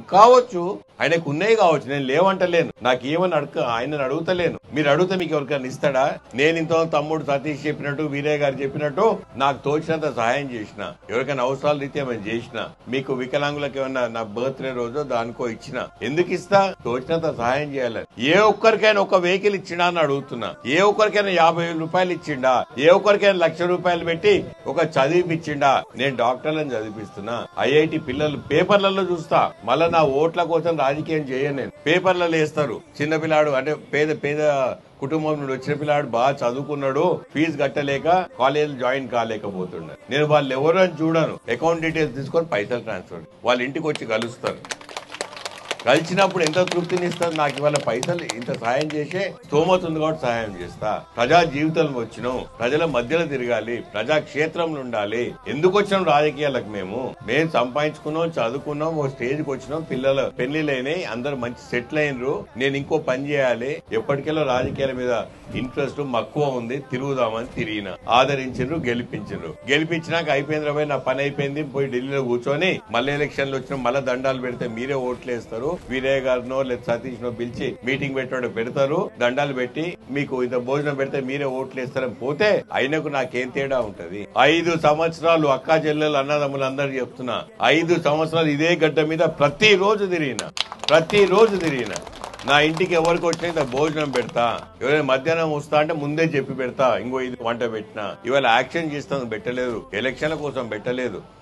కావచ్చు ఆయనకు ఉన్నాయి కావచ్చు నేను లేవంటలేను నాకు ఏమని అడగ ఆయనను అడుగుతలేను మీరు అడిగితే మీకు ఎవరికైనా ఇస్తాడా నేను ఇంత తమ్ముడు సతీష్ చెప్పినట్టు వీరయ్య గారు చెప్పినట్టు నాకు తోచినంత సహాయం చేసిన ఎవరికైనా అవసరాలు రీత్యా మేము చేసిన మీకు వికలాంగులకు ఏమన్నా నా బర్త్డే రోజు దానికో ఇచ్చిన ఎందుకు ఇస్తా తోచినంత సహాయం చేయాలి ఏ ఒక్కరికైనా ఒక వెహికల్ ఇచ్చిండా అని అడుగుతున్నా ఏ ఒక్కరికైనా యాభై వేల రూపాయలు ఇచ్చిండా ఏ ఒక్కరికైనా లక్ష రూపాయలు పెట్టి ఒక చదివిపించిండా నేను డాక్టర్లను చదివిస్తున్నా ఐఐటి పిల్లలు పేపర్లలో చూస్తా మళ్ళా నా ఓట్ల కోసం రాజకీయం చేయను నేను పేపర్లలో వేస్తారు చిన్న పిల్లాడు అంటే పేద పేద కుటుంబం నుండి వచ్చిన పిల్లాడు బాగా చదువుకున్నాడు ఫీజు కట్టలేక కాలేజ్ జాయిన్ కాలేకపోతున్నాడు నేను వాళ్ళు ఎవరు అని చూడను అకౌంట్ డీటెయిల్స్ తీసుకొని పైసలు ట్రాన్స్ఫర్ వాళ్ళ ఇంటికి వచ్చి కలుస్తారు కలిసినప్పుడు ఎంత తృప్తిని ఇస్తుంది నాకు ఇవాళ పైసలు ఇంత సహాయం చేసే స్తోమత ఉంది కాబట్టి సహాయం చేస్తా ప్రజా జీవితం వచ్చినాం ప్రజల మధ్యలో తిరగాలి ప్రజా క్షేత్రంలో ఉండాలి ఎందుకు వచ్చినాం రాజకీయాలకు మేము మేము సంపాదించుకున్నాం చదువుకున్నాం ఓ స్టేజ్కి వచ్చినాం పిల్లల పెళ్లిలైనాయి అందరు మంచి సెటిల్ అయినరు నేను ఇంకో పని చేయాలి ఎప్పటికెళ్ళో రాజకీయాల మీద ఇంట్రెస్ట్ మక్కువ ఉంది తిరుగుదామని తిరిగిన ఆదరించారు గెలిపించారు గెలిపించినాక అయిపోయింది రాబోయ్ నా పని అయిపోయింది పోయి ఢిల్లీలో కూర్చొని మళ్ళీ ఎలక్షన్లు వచ్చిన మళ్ళీ దండాలు పెడితే మీరే ఓట్లు వేస్తారు వీరయ్య గారినో లేదా సతీష్ నో పిలిచి మీటింగ్ పెట్టాడు పెడతారు దండాలు పెట్టి మీకు ఇంత భోజనం పెడితే మీరే ఓట్లు వేస్తారని పోతే అయినకు నాకేం తేడా ఉంటది ఐదు సంవత్సరాలు అక్కా చెల్లెలు అన్నదమ్ములు అందరు చెప్తున్నా ఐదు సంవత్సరాలు ఇదే గడ్డ మీద ప్రతి రోజు తిరిగిన ప్రతి రోజు తిరిగిన నా ఇంటికి ఎవరికి వచ్చినా ఇంత భోజనం పెడతా ఎవరైనా మధ్యాహ్నం వస్తా అంటే ముందే చెప్పి పెడతా ఇంకో ఇది వంట పెట్టినా ఇవాళ యాక్షన్ చేస్తాను పెట్టలేదు ఎలక్షన్ల కోసం పెట్టలేదు